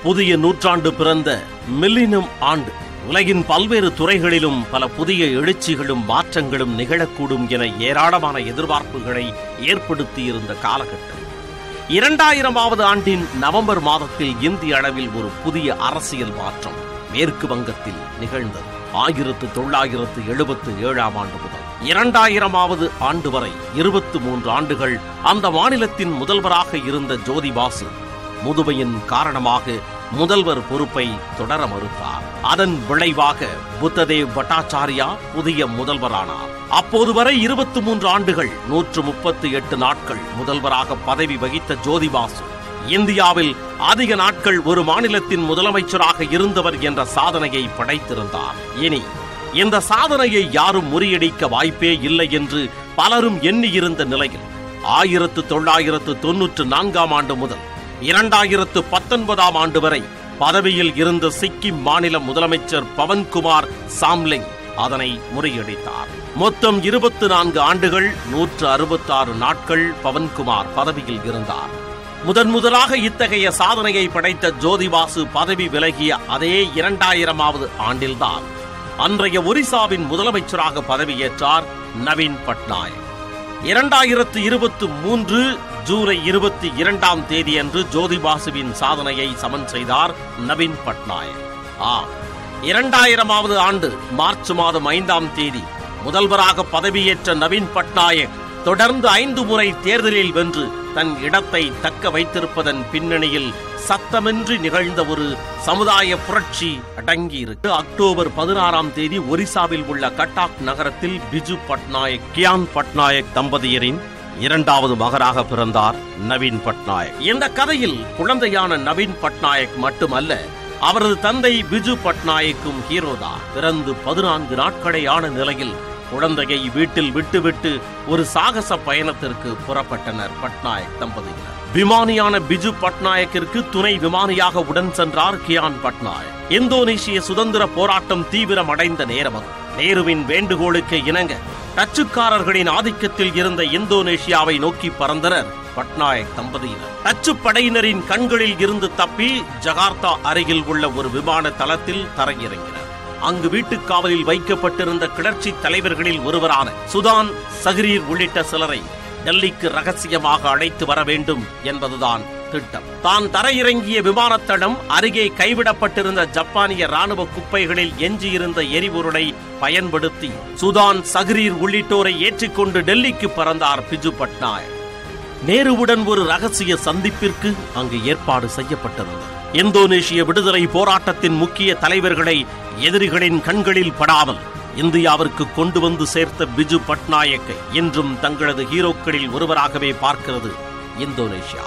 புதிய நூற்றாண்டு பிறந்த மில்லினம் ஆண்டு உலகின் பல்வேறு துறைகளிலும் பல புதிய எழுச்சிகளும் மாற்றங்களும் நிகழக்கூடும் என ஏராளமான எதிர்பார்ப்புகளை ஏற்படுத்தியிருந்த காலகட்டம் இரண்டாயிரமாவது ஆண்டின் நவம்பர் மாதத்தில் இந்திய அளவில் ஒரு புதிய அரசியல் மாற்றம் மேற்கு வங்கத்தில் நிகழ்ந்தது ஆயிரத்து தொள்ளாயிரத்து எழுபத்து ஏழாம் ஆண்டு முதல் இரண்டாயிரமாவது ஆண்டு வரை இருபத்து மூன்று ஆண்டுகள் அந்த மாநிலத்தின் முதல்வராக இருந்த ஜோதி பாசு முதுமையின் காரணமாக முதல்வர் பொறுப்பை தொடர மறுத்தார் அதன் விளைவாக புத்ததேவ் பட்டாச்சாரியா புதிய முதல்வரானார் அப்போது வரை இருபத்தி மூன்று ஆண்டுகள் நூற்று முப்பத்தி எட்டு நாட்கள் முதல்வராக பதவி வகித்த ஜோதிபாசு இந்தியாவில் அதிக நாட்கள் ஒரு மாநிலத்தின் முதலமைச்சராக இருந்தவர் என்ற சாதனையை படைத்திருந்தார் இனி இந்த சாதனையை யாரும் முறியடிக்க வாய்ப்பே இல்லை என்று பலரும் எண்ணியிருந்த நிலையில் ஆயிரத்து தொள்ளாயிரத்து தொன்னூற்று நான்காம் ஆண்டு முதல் இரண்டாயிரத்து பத்தொன்பதாம் ஆண்டு வரை பதவியில் இருந்த சிக்கிம் மாநில முதலமைச்சர் பவன்குமார் சாம்லிங் அதனை முறியடித்தார் மொத்தம் இருபத்தி நான்கு ஆண்டுகள் நூற்று அறுபத்தாறு நாட்கள் பவன்குமார் பதவியில் இருந்தார் முதன் முதலாக இத்தகைய சாதனையை படைத்த ஜோதிபாசு பதவி விலகிய அதே இரண்டாயிரமாவது ஆண்டில்தான் அன்றைய ஒரிசாவின் முதலமைச்சராக பதவியேற்றார் நவீன் பட்நாயக் இரண்டாயிரத்து இருபத்தி மூன்று ஜூலை இருபத்தி இரண்டாம் தேதியன்று ஜோதிபாசுவின் சாதனையை சமன் செய்தார் நவீன் பட்நாயக் ஆம் இரண்டாயிரமாவது ஆண்டு மார்ச் மாதம் ஐந்தாம் தேதி முதல்வராக பதவியேற்ற நவீன் பட்நாயக் தொடர்ந்து ஐந்து முறை தேர்தலில் வென்று தன் இடத்தை தக்க வைத்திருப்பதன் பின்னணியில் சத்தமின்றி நிகழ்ந்த ஒரு சமுதாய புரட்சி அடங்கியிருக்கு அக்டோபர் பதினாறாம் தேதி ஒரிசாவில் உள்ள கட்டாக் நகரத்தில் பிஜு பட்நாயக் கியான் பட்நாயக் தம்பதியரின் இரண்டாவது மகராக பிறந்தார் நவீன் பட்நாயக் இந்த கதையில் குழந்தையான நவீன் பட்நாயக் மட்டுமல்ல அவரது தந்தை பிஜு பட்நாயக்கும் ஹீரோதான் பிறந்து பதினான்கு நாட்களே ஆன நிலையில் குழந்தையை வீட்டில் விட்டுவிட்டு ஒரு சாகச பயணத்திற்கு புறப்பட்டனர் பட்நாயக் தம்பதியினர் விமானியான பிஜு பட்நாயக்கிற்கு துணை விமானியாக உடன் சென்றார் கியான் பட்நாயக் இந்தோனேசிய சுதந்திர போராட்டம் தீவிரமடைந்த நேரம் அது நேருவின் வேண்டுகோளுக்கு இணங்க டச்சுக்காரர்களின் ஆதிக்கத்தில் இருந்த இந்தோனேஷியாவை நோக்கி பறந்தனர் பட்நாயக் தம்பதியினர் டச்சு படையினரின் கண்களில் இருந்து தப்பி ஜகார்த்தா அருகில் உள்ள ஒரு விமான தளத்தில் தரையிறங்கினர் அங்கு வீட்டுக் காவலில் வைக்கப்பட்டிருந்த கிளர்ச்சி தலைவர்களில் ஒருவரான சுதான் சஹ்ரீர் உள்ளிட்ட சிலரை டெல்லிக்கு ரகசியமாக அழைத்து வர வேண்டும் என்பதுதான் திட்டம் தான் தரையிறங்கிய விமானத்தடம் அருகே கைவிடப்பட்டிருந்த ஜப்பானிய ராணுவ குப்பைகளில் எஞ்சியிருந்த எரிபொருளை பயன்படுத்தி சுதான் சஹ்ரீர் உள்ளிட்டோரை ஏற்றிக்கொண்டு டெல்லிக்கு பறந்தார் பிஜு பட்நாயக் நேருவுடன் ஒரு ரகசிய சந்திப்பிற்கு அங்கு ஏற்பாடு செய்யப்பட்டிருந்தது இந்தோனேஷிய விடுதலை போராட்டத்தின் முக்கிய தலைவர்களை எதிரிகளின் கண்களில் படாமல் இந்தியாவிற்கு கொண்டு வந்து சேர்த்த பிஜு பட்நாயக்கை இன்றும் தங்களது ஹீரோக்களில் ஒருவராகவே பார்க்கிறது இந்தோனேஷியா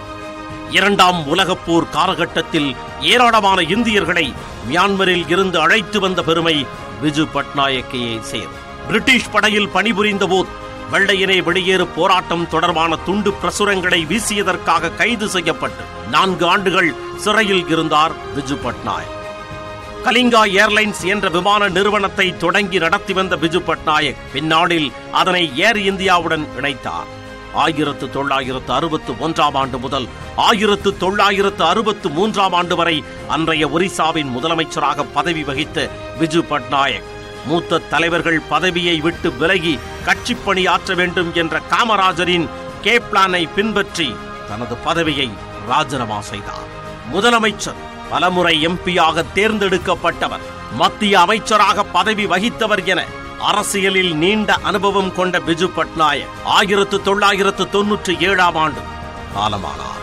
இரண்டாம் உலகப் போர் காலகட்டத்தில் ஏராளமான இந்தியர்களை மியான்மரில் இருந்து அழைத்து வந்த பெருமை பிஜு பட்நாயக்கையே சேரும் பிரிட்டிஷ் படையில் பணிபுரிந்த போது வெள்ளையனே வெளியேறு போராட்டம் தொடர்பான துண்டு பிரசுரங்களை வீசியதற்காக கைது செய்யப்பட்டு நான்கு ஆண்டுகள் சிறையில் இருந்தார் பிஜு பட்நாயக் கலிங்கா ஏர்லைன்ஸ் என்ற விமான நிறுவனத்தை தொடங்கி நடத்தி வந்த பிஜு பட்நாயக் பின்னாளில் அதனை ஏர் இந்தியாவுடன் இணைத்தார் ஆயிரத்து தொள்ளாயிரத்து அறுபத்து ஒன்றாம் ஆண்டு முதல் ஆயிரத்து தொள்ளாயிரத்து அறுபத்து மூன்றாம் ஆண்டு வரை அன்றைய ஒரிசாவின் முதலமைச்சராக பதவி வகித்த பிஜு பட்நாயக் மூத்த தலைவர்கள் பதவியை விட்டு விலகி கட்சி பணியாற்ற வேண்டும் என்ற காமராஜரின் கே பிளானை பின்பற்றி தனது பதவியை ராஜினாமா செய்தார் முதலமைச்சர் பலமுறை எம்பியாக தேர்ந்தெடுக்கப்பட்டவர் மத்திய அமைச்சராக பதவி வகித்தவர் என அரசியலில் நீண்ட அனுபவம் கொண்ட பிஜு பட்நாயக் ஆயிரத்து தொள்ளாயிரத்து தொன்னூற்றி ஏழாம் ஆண்டு காலமானார்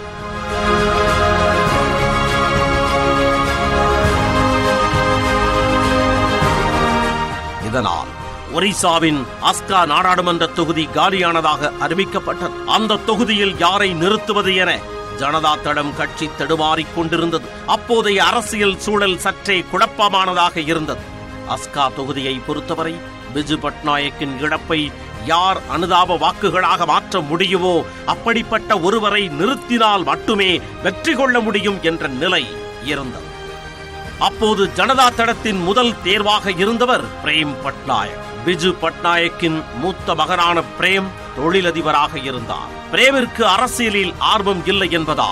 இதனால் ஒரிசாவின் அஸ்கா நாடாளுமன்ற தொகுதி காலியானதாக அறிவிக்கப்பட்டது அந்த தொகுதியில் யாரை நிறுத்துவது என ஜனதா தளம் கட்சி தடுமாறிக் கொண்டிருந்தது அப்போதைய அரசியல் சூழல் சற்றே குழப்பமானதாக இருந்தது அஸ்கா தொகுதியை பொறுத்தவரை பிஜு பட்நாயக்கின் இழப்பை யார் அனுதாப வாக்குகளாக மாற்ற முடியுமோ அப்படிப்பட்ட ஒருவரை நிறுத்தினால் மட்டுமே வெற்றி கொள்ள முடியும் என்ற நிலை இருந்தது அப்போது ஜனதா தளத்தின் முதல் தேர்வாக இருந்தவர் பிரேம் பட்நாயக் பிஜு பட்நாயக்கின் மூத்த மகனான பிரேம் தொழிலதிபராக இருந்தார் பிரேமிற்கு அரசியலில் ஆர்வம் இல்லை என்பதால்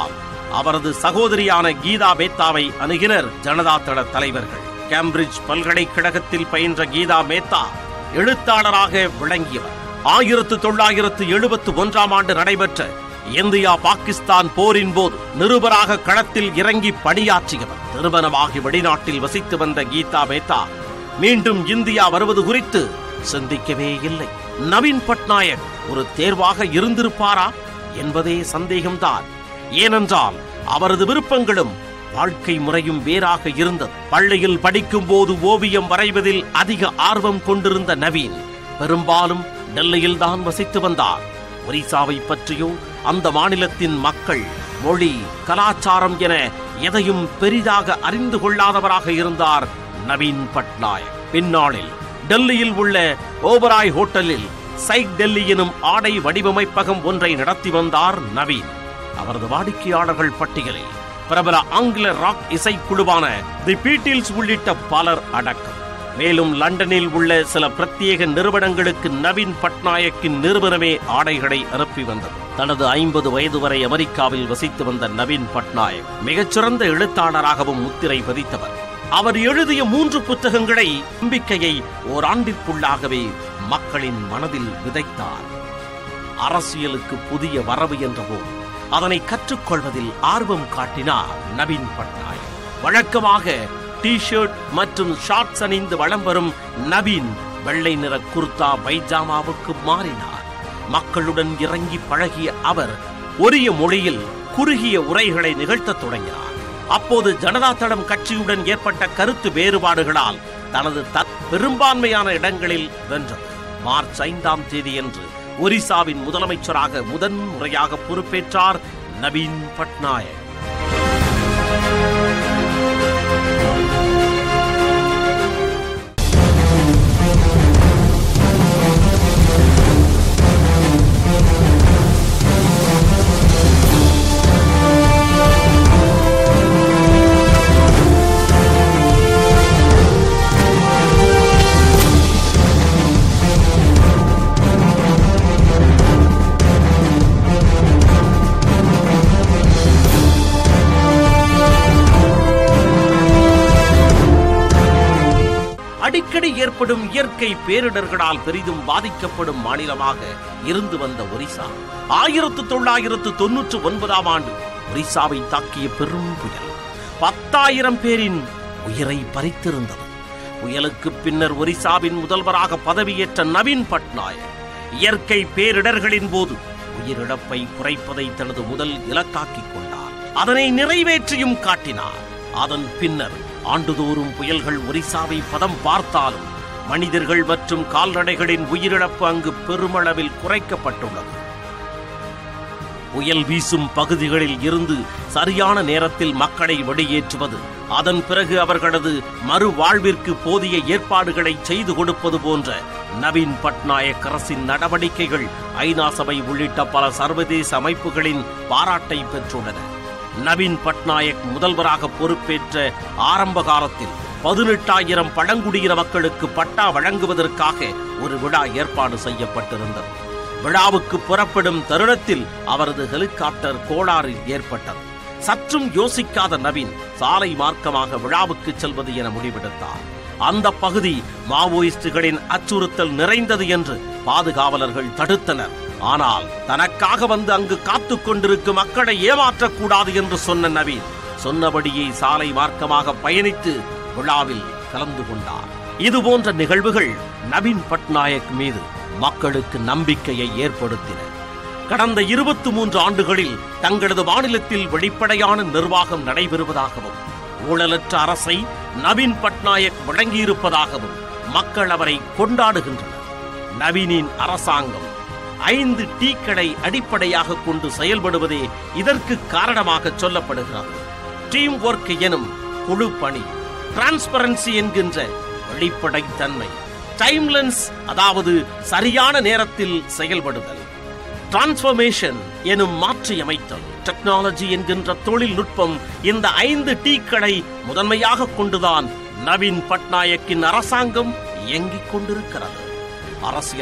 அவரது சகோதரியான கீதா மேத்தாவை அணுகினர் ஜனதா தள தலைவர்கள் கேம்பிரிட்ஜ் பல்கலைக்கழகத்தில் பயின்ற கீதா மேத்தா எழுத்தாளராக விளங்கியவர் ஆயிரத்து தொள்ளாயிரத்து எழுபத்து ஒன்றாம் ஆண்டு நடைபெற்ற இந்தியா பாகிஸ்தான் போரின் போது நிருபராக களத்தில் இறங்கி பணியாற்றியவர் திருமணமாகி வெளிநாட்டில் வசித்து வந்த கீதா மேத்தா மீண்டும் இந்தியா வருவது குறித்து சிந்திக்கவே இல்லை நவீன் பட்நாயக் ஒரு தேர்வாக இருந்திருப்பாரா என்பதே சந்தேகம்தான் ஏனென்றால் அவரது விருப்பங்களும் வாழ்க்கை முறையும் வேறாக இருந்தது பள்ளியில் படிக்கும் போது ஓவியம் வரைவதில் அதிக ஆர்வம் கொண்டிருந்த நவீன் பெரும்பாலும் டெல்லியில் தான் வசித்து வந்தார் ஒரிசாவை பற்றியோ அந்த மாநிலத்தின் மக்கள் மொழி கலாச்சாரம் என எதையும் பெரிதாக அறிந்து கொள்ளாதவராக இருந்தார் நவீன் பட்நாயக் பின்னாளில் டெல்லியில் உள்ள ஓபராய் ஹோட்டலில் சைக் டெல்லி எனும் ஆடை வடிவமைப்பகம் ஒன்றை நடத்தி வந்தார் நவீன் அவரது வாடிக்கையாளர்கள் பட்டியலில் பிரபல ஆங்கில ராக் இசைக்குழுவான தி பீட்டில்ஸ் உள்ளிட்ட பலர் அடக்கம் மேலும் லண்டனில் உள்ள சில பிரத்யேக நிறுவனங்களுக்கு நவீன் பட்நாயக்கின் நிறுவனமே ஆடைகளை அனுப்பி வந்தது தனது ஐம்பது வயது வரை அமெரிக்காவில் வசித்து வந்த நவீன் பட்நாயக் மிகச்சிறந்த எழுத்தாளராகவும் முத்திரை பதித்தவர் அவர் எழுதிய மூன்று புத்தகங்களை நம்பிக்கையை ஓராண்டிற்குள்ளாகவே மக்களின் மனதில் விதைத்தார் அரசியலுக்கு புதிய வரவு என்றவோ அதனை கற்றுக்கொள்வதில் ஆர்வம் காட்டினார் நவீன் பட்நாயக் வழக்கமாக டி ஷர்ட் மற்றும் ஷார்ட்ஸ் அணிந்து வலம் வரும் நவீன் வெள்ளை நிற குர்தா பைஜாமாவுக்கு மாறினார் மக்களுடன் இறங்கி பழகிய அவர் ஒரிய மொழியில் குறுகிய உரைகளை நிகழ்த்தத் தொடங்கினார் அப்போது ஜனதா தளம் கட்சியுடன் ஏற்பட்ட கருத்து வேறுபாடுகளால் தனது தத் பெரும்பான்மையான இடங்களில் வென்றது மார்ச் ஐந்தாம் தேதியன்று ஒரிசாவின் முதலமைச்சராக முதன் முறையாக பொறுப்பேற்றார் நவீன் பட்நாயக் அடிக்கடி ஏற்படும் இயற்கை பேரிடர்களால் பெரிதும் பாதிக்கப்படும் மாநிலமாக இருந்து வந்த ஒரிசா ஆயிரத்து தொள்ளாயிரத்து தொன்னூற்று ஒன்பதாம் ஆண்டு ஒரிசாவை தாக்கிய பெரும் புயல் பத்தாயிரம் பேரின் உயிரை பறித்திருந்தது புயலுக்கு பின்னர் ஒரிசாவின் முதல்வராக பதவியேற்ற நவீன் பட்நாயக் இயற்கை பேரிடர்களின் போது உயிரிழப்பை குறைப்பதை தனது முதல் இலக்காக்கிக் கொண்டார் அதனை நிறைவேற்றியும் காட்டினார் அதன் பின்னர் ஆண்டுதோறும் புயல்கள் ஒரிசாவை பதம் பார்த்தாலும் மனிதர்கள் மற்றும் கால்நடைகளின் உயிரிழப்பு அங்கு பெருமளவில் குறைக்கப்பட்டுள்ளது புயல் வீசும் பகுதிகளில் இருந்து சரியான நேரத்தில் மக்களை வெளியேற்றுவது அதன் பிறகு அவர்களது மறுவாழ்விற்கு போதிய ஏற்பாடுகளை செய்து கொடுப்பது போன்ற நவீன் பட்நாயக் அரசின் நடவடிக்கைகள் ஐநா சபை உள்ளிட்ட பல சர்வதேச அமைப்புகளின் பாராட்டை பெற்றுள்ளன நவீன் பட்நாயக் முதல்வராக பொறுப்பேற்ற ஆரம்ப காலத்தில் பதினெட்டாயிரம் பழங்குடியின மக்களுக்கு பட்டா வழங்குவதற்காக ஒரு விழா ஏற்பாடு செய்யப்பட்டிருந்தது விழாவுக்கு புறப்படும் தருணத்தில் அவரது ஹெலிகாப்டர் கோளாறில் ஏற்பட்டது சற்றும் யோசிக்காத நவீன் சாலை மார்க்கமாக விழாவுக்கு செல்வது என முடிவெடுத்தார் அந்த பகுதி மாவோயிஸ்டுகளின் அச்சுறுத்தல் நிறைந்தது என்று பாதுகாவலர்கள் தடுத்தனர் ஆனால் தனக்காக வந்து அங்கு காத்துக் கொண்டிருக்கும் மக்களை ஏமாற்றக்கூடாது என்று சொன்ன நவீன் சொன்னபடியே சாலை மார்க்கமாக பயணித்து விழாவில் கலந்து கொண்டார் இது போன்ற நிகழ்வுகள் நவீன் பட்நாயக் மீது மக்களுக்கு நம்பிக்கையை ஏற்படுத்தின கடந்த இருபத்தி மூன்று ஆண்டுகளில் தங்களது மாநிலத்தில் வெளிப்படையான நிர்வாகம் நடைபெறுவதாகவும் ஊழலற்ற அரசை நவீன் பட்நாயக் வழங்கியிருப்பதாகவும் மக்கள் அவரை கொண்டாடுகின்றனர் நவீனின் அரசாங்கம் ஐந்து டீக்களை அடிப்படையாக கொண்டு செயல்படுவதே இதற்கு காரணமாக சொல்லப்படுகிறது டீம் ஒர்க் எனும் குழு பணி டிரான்ஸ்பரன்சி என்கின்ற வெளிப்படைத்தன்மை டைம்லென்ஸ் அதாவது சரியான நேரத்தில் செயல்படுதல் டிரான்ஸ்பர்மேஷன் எனும் மாற்றி அமைத்தல் டெக்னாலஜி என்கின்ற தொழில்நுட்பம் இந்த ஐந்து டீக்களை முதன்மையாக கொண்டுதான் நவீன் பட்நாயக்கின் அரசாங்கம் இயங்கிக் கொண்டிருக்கிறது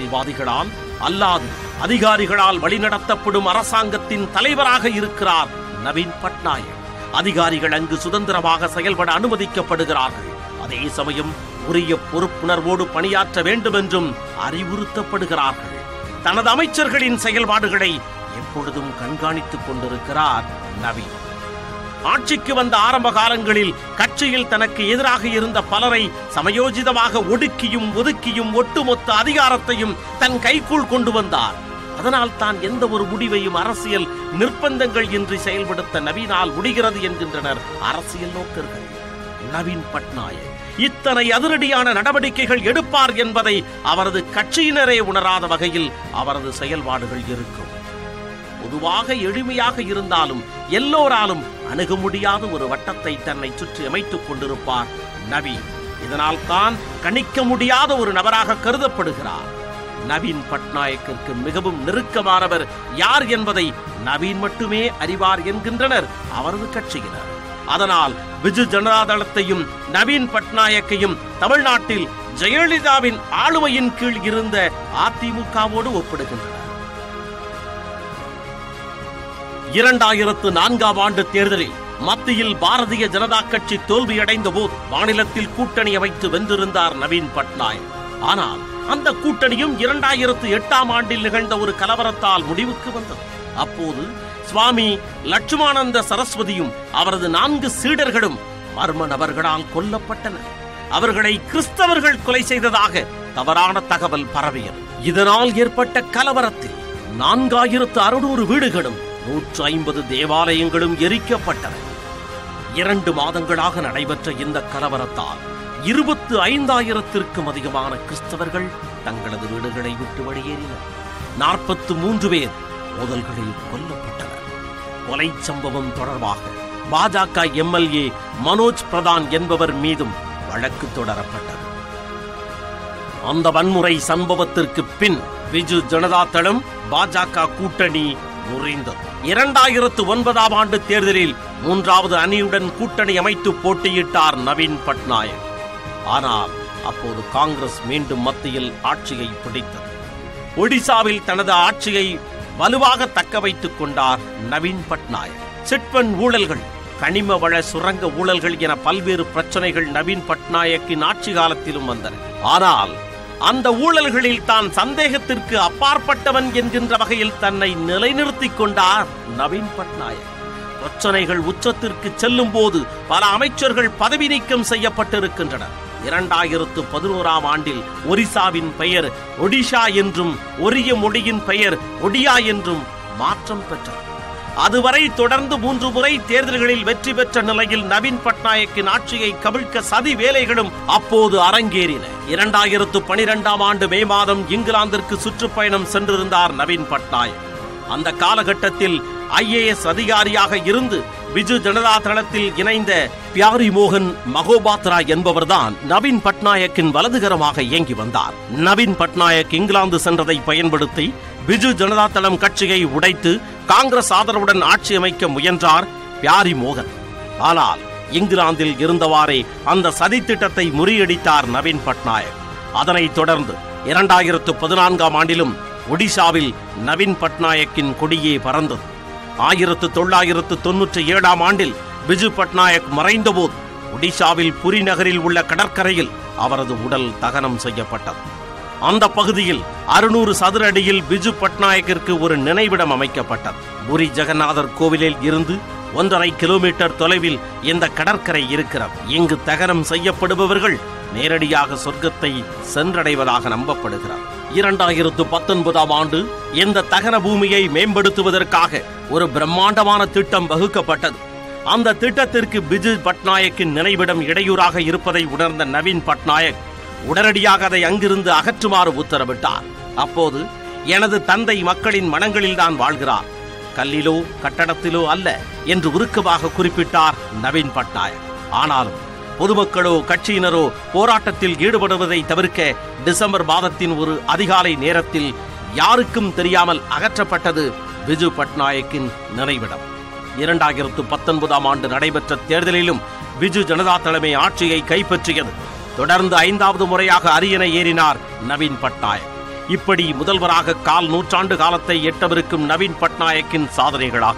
அரசியல்வாதிகளால் அல்லாது அதிகாரிகளால் வழிநடத்தப்படும் அரசாங்கத்தின் தலைவராக இருக்கிறார் நவீன் பட்நாயக் அதிகாரிகள் அங்கு சுதந்திரமாக செயல்பட அனுமதிக்கப்படுகிறார்கள் அதே சமயம் உரிய பொறுப்புணர்வோடு பணியாற்ற வேண்டும் என்றும் அறிவுறுத்தப்படுகிறார்கள் தனது அமைச்சர்களின் செயல்பாடுகளை எப்பொழுதும் கண்காணித்துக் கொண்டிருக்கிறார் நவீன் ஆட்சிக்கு வந்த ஆரம்ப காலங்களில் கட்சியில் தனக்கு எதிராக இருந்த பலரை சமயோஜிதமாக ஒடுக்கியும் ஒதுக்கியும் ஒட்டுமொத்த அதிகாரத்தையும் தன் கைக்குள் கொண்டு வந்தார் அதனால் தான் எந்த ஒரு முடிவையும் அரசியல் நிர்பந்தங்கள் இன்றி செயல்படுத்த நவீனால் முடிகிறது என்கின்றனர் அரசியல் நோக்கர்கள் நவீன் பட்நாயக் இத்தனை அதிரடியான நடவடிக்கைகள் எடுப்பார் என்பதை அவரது கட்சியினரே உணராத வகையில் அவரது செயல்பாடுகள் இருக்கும் பொதுவாக எளிமையாக இருந்தாலும் எல்லோராலும் அணுக முடியாத ஒரு வட்டத்தை தன்னை சுற்றி அமைத்துக் கொண்டிருப்பார் நவீன் இதனால் தான் கணிக்க முடியாத ஒரு நபராக கருதப்படுகிறார் நவீன் பட்நாயக்கிற்கு மிகவும் நெருக்கமானவர் யார் என்பதை நவீன் மட்டுமே அறிவார் என்கின்றனர் அவரது கட்சியினர் அதனால் பிஜு ஜனதாதளத்தையும் நவீன் பட்நாயக்கையும் தமிழ்நாட்டில் ஜெயலலிதாவின் ஆளுமையின் கீழ் இருந்த அதிமுகவோடு ஒப்பிடுகின்றனர் இரண்டாயிரத்து நான்காம் ஆண்டு தேர்தலில் மத்தியில் பாரதிய ஜனதா கட்சி தோல்வியடைந்த போது மாநிலத்தில் கூட்டணி அமைத்து வென்றிருந்தார் நவீன் பட்நாயக் ஆனால் அந்த கூட்டணியும் இரண்டாயிரத்து எட்டாம் ஆண்டில் நிகழ்ந்த ஒரு கலவரத்தால் முடிவுக்கு வந்தது அப்போது சுவாமி லட்சுமானந்த சரஸ்வதியும் அவரது நான்கு சீடர்களும் மர்ம நபர்களால் கொல்லப்பட்டனர் அவர்களை கிறிஸ்தவர்கள் கொலை செய்ததாக தவறான தகவல் பரவியது இதனால் ஏற்பட்ட கலவரத்தில் நான்காயிரத்து அறுநூறு வீடுகளும் நூற்று ஐம்பது தேவாலயங்களும் எரிக்கப்பட்டன இரண்டு மாதங்களாக நடைபெற்ற இந்த கலவரத்தால் இருபத்து ஐந்தாயிரத்திற்கும் அதிகமான கிறிஸ்தவர்கள் தங்களது வீடுகளை விட்டு வெளியேறினர் நாற்பத்து மூன்று பேர் மோதல்களில் கொல்லப்பட்டனர் கொலை சம்பவம் தொடர்பாக பாஜக எம்எல்ஏ மனோஜ் பிரதான் என்பவர் மீதும் வழக்கு தொடரப்பட்டது அந்த வன்முறை சம்பவத்திற்கு பின் பிஜு ஜனதா தளம் பாஜக கூட்டணி முறிந்தது இரண்டாயிரத்து ஒன்பதாம் ஆண்டு தேர்தலில் மூன்றாவது அணியுடன் கூட்டணி அமைத்து போட்டியிட்டார் நவீன் பட்நாயக் ஆனால் அப்போது காங்கிரஸ் மீண்டும் மத்தியில் ஆட்சியை பிடித்தது ஒடிசாவில் தனது ஆட்சியை வலுவாக தக்க வைத்துக் கொண்டார் நவீன் பட்நாயக் சிட்பண்ட் ஊழல்கள் கனிம வள சுரங்க ஊழல்கள் என பல்வேறு பிரச்சனைகள் நவீன் பட்நாயக்கின் ஆட்சி காலத்திலும் வந்தன ஆனால் அந்த ஊழல்களில் தான் சந்தேகத்திற்கு அப்பாற்பட்டவன் என்கின்ற வகையில் தன்னை நிலைநிறுத்திக் கொண்டார் நவீன் பட்நாயக் பிரச்சனைகள் உச்சத்திற்கு செல்லும் போது பல அமைச்சர்கள் பதவி நீக்கம் செய்யப்பட்டிருக்கின்றனர் இரண்டாயிரத்து பதினோராம் ஆண்டில் ஒரிசாவின் பெயர் ஒடிஷா என்றும் ஒரிய மொழியின் பெயர் ஒடியா என்றும் மாற்றம் பெற்றது அதுவரை தொடர்ந்து மூன்று முறை தேர்தல்களில் வெற்றி பெற்ற நிலையில் நவீன் பட்நாயக்கின் ஆட்சியை கவிழ்க்க சதி வேலைகளும் அப்போது அரங்கேறின இரண்டாயிரத்து பனிரெண்டாம் ஆண்டு மே மாதம் இங்கிலாந்திற்கு சுற்றுப்பயணம் சென்றிருந்தார் நவீன் பட்நாயக் அந்த காலகட்டத்தில் ஐஏஎஸ் அதிகாரியாக இருந்து பிஜு ஜனதா தளத்தில் இணைந்த பியாரி மோகன் மகோபாத்ரா என்பவர்தான் நவீன் பட்நாயக்கின் வலதுகரமாக இயங்கி வந்தார் நவீன் பட்நாயக் இங்கிலாந்து சென்றதை பயன்படுத்தி பிஜு ஜனதா தளம் கட்சியை உடைத்து காங்கிரஸ் ஆதரவுடன் ஆட்சி அமைக்க முயன்றார் பியாரி மோகன் ஆனால் இங்கிலாந்தில் இருந்தவாறே அந்த சதி திட்டத்தை முறியடித்தார் நவீன் பட்நாயக் அதனைத் தொடர்ந்து இரண்டாயிரத்து பதினான்காம் ஆண்டிலும் ஒடிஷாவில் நவீன் பட்நாயக்கின் கொடியே பறந்தது ஆயிரத்து தொள்ளாயிரத்து தொன்னூற்றி ஏழாம் ஆண்டில் பிஜு பட்நாயக் மறைந்தபோது ஒடிஷாவில் புரி நகரில் உள்ள கடற்கரையில் அவரது உடல் தகனம் செய்யப்பட்டது அந்த பகுதியில் அறுநூறு சதுர அடியில் பிஜு பட்நாயக்கிற்கு ஒரு நினைவிடம் அமைக்கப்பட்டது புரி ஜெகநாதர் கோவிலில் இருந்து ஒன்றரை கிலோமீட்டர் தொலைவில் இந்த கடற்கரை இருக்கிறது இங்கு தகனம் செய்யப்படுபவர்கள் நேரடியாக சொர்க்கத்தை சென்றடைவதாக நம்பப்படுகிறது இரண்டாயிரத்து பத்தொன்பதாம் ஆண்டு இந்த தகன பூமியை மேம்படுத்துவதற்காக ஒரு பிரம்மாண்டமான திட்டம் வகுக்கப்பட்டது அந்த திட்டத்திற்கு பிஜு பட்நாயக்கின் நினைவிடம் இடையூறாக இருப்பதை உணர்ந்த நவீன் பட்நாயக் உடனடியாக அதை அங்கிருந்து அகற்றுமாறு உத்தரவிட்டார் அப்போது எனது தந்தை மக்களின் மனங்களில்தான் வாழ்கிறார் கல்லிலோ கட்டடத்திலோ அல்ல என்று உருக்கமாக குறிப்பிட்டார் நவீன் பட்நாயக் ஆனாலும் பொதுமக்களோ கட்சியினரோ போராட்டத்தில் ஈடுபடுவதை தவிர்க்க டிசம்பர் மாதத்தின் ஒரு அதிகாலை நேரத்தில் யாருக்கும் தெரியாமல் அகற்றப்பட்டது பிஜு பட்நாயக்கின் நினைவிடம் இரண்டாயிரத்து பத்தொன்பதாம் ஆண்டு நடைபெற்ற தேர்தலிலும் பிஜு ஜனதா தலைமை ஆட்சியை கைப்பற்றியது தொடர்ந்து ஐந்தாவது முறையாக அரியணை ஏறினார் நவீன் பட்நாயக் இப்படி முதல்வராக கால் நூற்றாண்டு காலத்தை எட்டவிருக்கும் நவீன் பட்நாயக்கின் சாதனைகளாக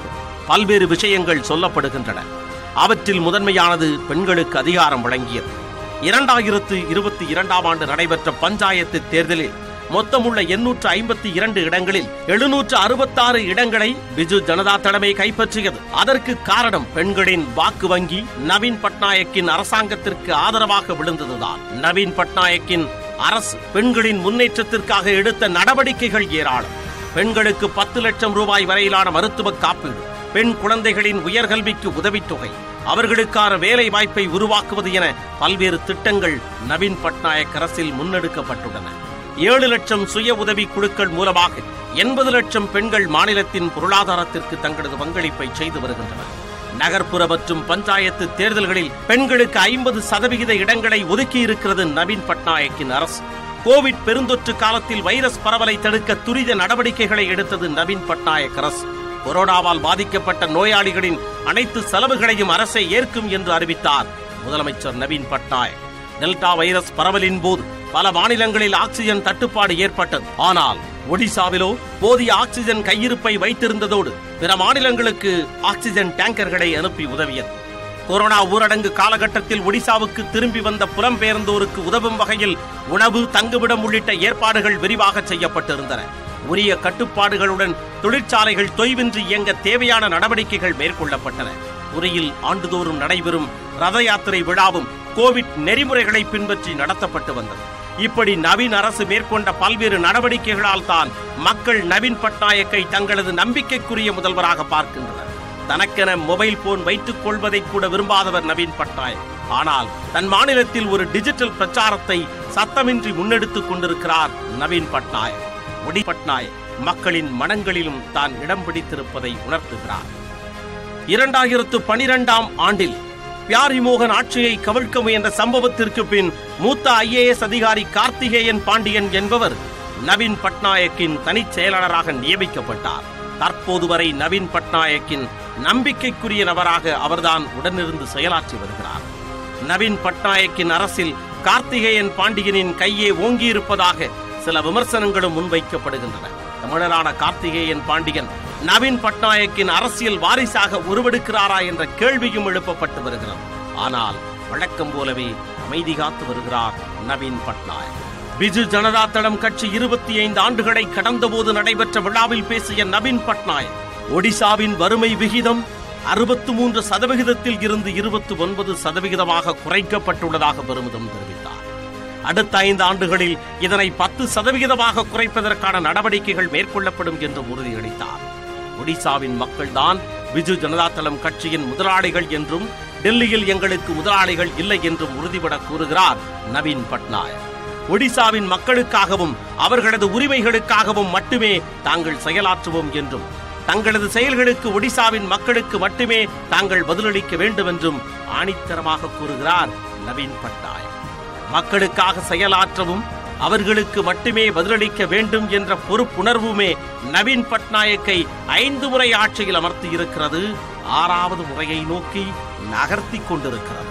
பல்வேறு விஷயங்கள் சொல்லப்படுகின்றன அவற்றில் முதன்மையானது பெண்களுக்கு அதிகாரம் வழங்கியது இரண்டாயிரத்து இருபத்தி இரண்டாம் ஆண்டு நடைபெற்ற பஞ்சாயத்து தேர்தலில் மொத்தமுள்ள எண்ணூற்று ஐம்பத்தி இரண்டு இடங்களில் எழுநூற்று அறுபத்தாறு இடங்களை பிஜு ஜனதா தலைமை கைப்பற்றியது அதற்கு காரணம் பெண்களின் வாக்கு வங்கி நவீன் பட்நாயக்கின் அரசாங்கத்திற்கு ஆதரவாக விழுந்ததுதான் நவீன் பட்நாயக்கின் அரசு பெண்களின் முன்னேற்றத்திற்காக எடுத்த நடவடிக்கைகள் ஏராளம் பெண்களுக்கு பத்து லட்சம் ரூபாய் வரையிலான மருத்துவ காப்பீடு பெண் குழந்தைகளின் உயர்கல்விக்கு உதவித்தொகை அவர்களுக்கான வேலை வாய்ப்பை உருவாக்குவது என பல்வேறு திட்டங்கள் நவீன் பட்நாயக் அரசில் முன்னெடுக்கப்பட்டுள்ளன ஏழு லட்சம் சுய உதவி குழுக்கள் மூலமாக எண்பது லட்சம் பெண்கள் மாநிலத்தின் பொருளாதாரத்திற்கு தங்களது பங்களிப்பை செய்து வருகின்றனர் நகர்ப்புற மற்றும் பஞ்சாயத்து தேர்தல்களில் பெண்களுக்கு ஐம்பது சதவிகித இடங்களை ஒதுக்கி இருக்கிறது நவீன் பட்நாயக்கின் அரசு கோவிட் பெருந்தொற்று காலத்தில் வைரஸ் பரவலை தடுக்க துரித நடவடிக்கைகளை எடுத்தது நவீன் பட்நாயக் அரசு கொரோனாவால் பாதிக்கப்பட்ட நோயாளிகளின் அனைத்து செலவுகளையும் அரசே ஏற்கும் என்று அறிவித்தார் முதலமைச்சர் நவீன் பட்நாயக் டெல்டா வைரஸ் பரவலின் போது பல மாநிலங்களில் ஆக்சிஜன் தட்டுப்பாடு ஏற்பட்டது ஆனால் ஒடிசாவிலோ போதிய ஆக்சிஜன் கையிருப்பை வைத்திருந்ததோடு பிற மாநிலங்களுக்கு ஆக்சிஜன் டேங்கர்களை அனுப்பி உதவியது கொரோனா ஊரடங்கு காலகட்டத்தில் ஒடிசாவுக்கு திரும்பி வந்த புலம்பெயர்ந்தோருக்கு உதவும் வகையில் உணவு தங்குமிடம் உள்ளிட்ட ஏற்பாடுகள் விரிவாக செய்யப்பட்டிருந்தன உரிய கட்டுப்பாடுகளுடன் தொழிற்சாலைகள் தொய்வின்றி இயங்க தேவையான நடவடிக்கைகள் மேற்கொள்ளப்பட்டன புரியில் ஆண்டுதோறும் நடைபெறும் ரத யாத்திரை விழாவும் கோவிட் நெறிமுறைகளை பின்பற்றி நடத்தப்பட்டு வந்தது இப்படி நவீன் அரசு மேற்கொண்ட பல்வேறு நடவடிக்கைகளால் தான் மக்கள் நவீன் பட்நாயக்கை தங்களது நம்பிக்கைக்குரிய முதல்வராக பார்க்கின்றனர் தனக்கென மொபைல் போன் வைத்துக் கொள்வதை கூட விரும்பாதவர் நவீன் பட்நாயக் ஆனால் தன் மாநிலத்தில் ஒரு டிஜிட்டல் பிரச்சாரத்தை சத்தமின்றி முன்னெடுத்துக் கொண்டிருக்கிறார் நவீன் பட்நாயக் முடி பட்நாயக் மக்களின் மனங்களிலும் தான் இடம் பிடித்திருப்பதை உணர்த்துகிறார் இரண்டாயிரத்து பனிரெண்டாம் ஆண்டில் பியாரிமோகன் ஆட்சியை கவிழ்க்க முயன்ற சம்பவத்திற்கு பின் மூத்த ஐஏஎஸ் அதிகாரி கார்த்திகேயன் பாண்டியன் என்பவர் நவீன் பட்நாயக்கின் தனிச் செயலாளராக நியமிக்கப்பட்டார் தற்போது வரை நவீன் பட்நாயக்கின் நம்பிக்கைக்குரிய நபராக அவர்தான் உடனிருந்து செயலாற்றி வருகிறார் நவீன் பட்நாயக்கின் அரசில் கார்த்திகேயன் பாண்டியனின் கையே ஓங்கியிருப்பதாக சில விமர்சனங்களும் முன்வைக்கப்படுகின்றன தமிழரான கார்த்திகேயன் பாண்டியன் நவீன் பட்நாயக்கின் அரசியல் வாரிசாக உருவெடுக்கிறாரா என்ற கேள்வியும் எழுப்பப்பட்டு வருகிறது ஆனால் வழக்கம் போலவே அமைதி காத்து வருகிறார் நவீன் பட்நாயக் பிஜு ஜனதா தளம் கட்சி இருபத்தி ஐந்து ஆண்டுகளை கடந்தபோது நடைபெற்ற விழாவில் பேசிய நவீன் பட்நாயக் ஒடிசாவின் வறுமை விகிதம் அறுபத்து மூன்று சதவிகிதத்தில் இருந்து இருபத்தி ஒன்பது சதவிகிதமாக குறைக்கப்பட்டுள்ளதாக பெருமிதம் தெரிவித்தார் அடுத்த ஐந்து ஆண்டுகளில் இதனை பத்து சதவிகிதமாக குறைப்பதற்கான நடவடிக்கைகள் மேற்கொள்ளப்படும் என்று உறுதியளித்தார் ஒடிசாவின் மக்கள்தான் பிஜு ஜனதாதளம் கட்சியின் முதலாளிகள் என்றும் டெல்லியில் எங்களுக்கு முதலாளிகள் இல்லை என்றும் உறுதிபட கூறுகிறார் நவீன் பட்நாயக் ஒடிசாவின் மக்களுக்காகவும் அவர்களது உரிமைகளுக்காகவும் மட்டுமே தாங்கள் செயலாற்றுவோம் என்றும் தங்களது செயல்களுக்கு ஒடிசாவின் மக்களுக்கு மட்டுமே தாங்கள் பதிலளிக்க வேண்டும் என்றும் ஆணித்தரமாக கூறுகிறார் நவீன் பட்நாயக் மக்களுக்காக செயலாற்றவும் அவர்களுக்கு மட்டுமே பதிலளிக்க வேண்டும் என்ற பொறுப்புணர்வுமே நவீன் பட்நாயக்கை ஐந்து முறை ஆட்சியில் அமர்த்தி இருக்கிறது ஆறாவது முறையை நோக்கி நகர்த்தி கொண்டிருக்கிறது